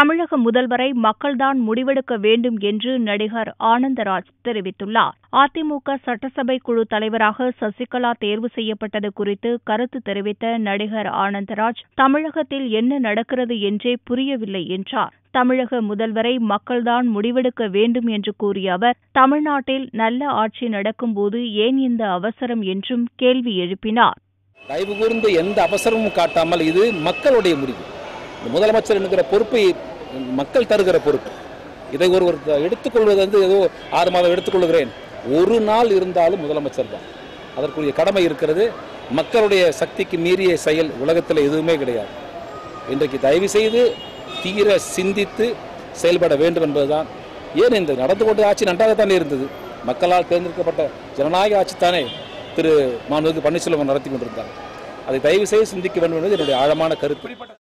தமிழக முதல்வரை மக்கள்தான் முடிவெடுக்க வேண்டும் என்று நடிகர் ஆனந்தராஜ் தெரிவித்துள்ளார் அதிமுக சட்டசபை குழு தலைவராக சசிகலா தேர்வு செய்யப்பட்டது குறித்து கருத்து தெரிவித்த நடிகர் ஆனந்தராஜ் தமிழகத்தில் என்ன நடக்கிறது என்றே புரியவில்லை என்றார் தமிழக முதல்வரை மக்கள்தான் முடிவெடுக்க வேண்டும் என்று கூறிய அவர் தமிழ்நாட்டில் நல்ல ஆட்சி நடக்கும்போது ஏன் இந்த அவசரம் என்றும் கேள்வி எழுப்பினார் தயவு கூர்ந்து எந்த அவசரமும் காட்டாமல் இது மக்களுடைய முடிவு இந்த முதலமைச்சர் என்கிற பொறுப்பை மக்கள் தருகிற பொறுப்பு இதை ஒருவர் எடுத்துக்கொள்வது வந்து ஏதோ ஆறு மாதம் எடுத்துக்கொள்கிறேன் ஒரு நாள் இருந்தாலும் முதலமைச்சர் தான் அதற்குரிய கடமை இருக்கிறது மக்களுடைய சக்திக்கு மீறிய செயல் உலகத்தில் எதுவுமே கிடையாது இன்றைக்கு தயவு செய்து தீர சிந்தித்து செயல்பட வேண்டும் என்பதுதான் ஏன் இந்த நடந்து கொண்ட ஆட்சி நன்றாகத்தானே இருந்தது மக்களால் தேர்ந்தெடுக்கப்பட்ட ஜனநாயக ஆட்சி தானே திரு மாண்புமிகு பன்னீர்செல்வம் நடத்தி கொண்டிருந்தார் அதை தயவு செய்து சிந்திக்க வேண்டும் என்பது என்னுடைய ஆழமான கருத்து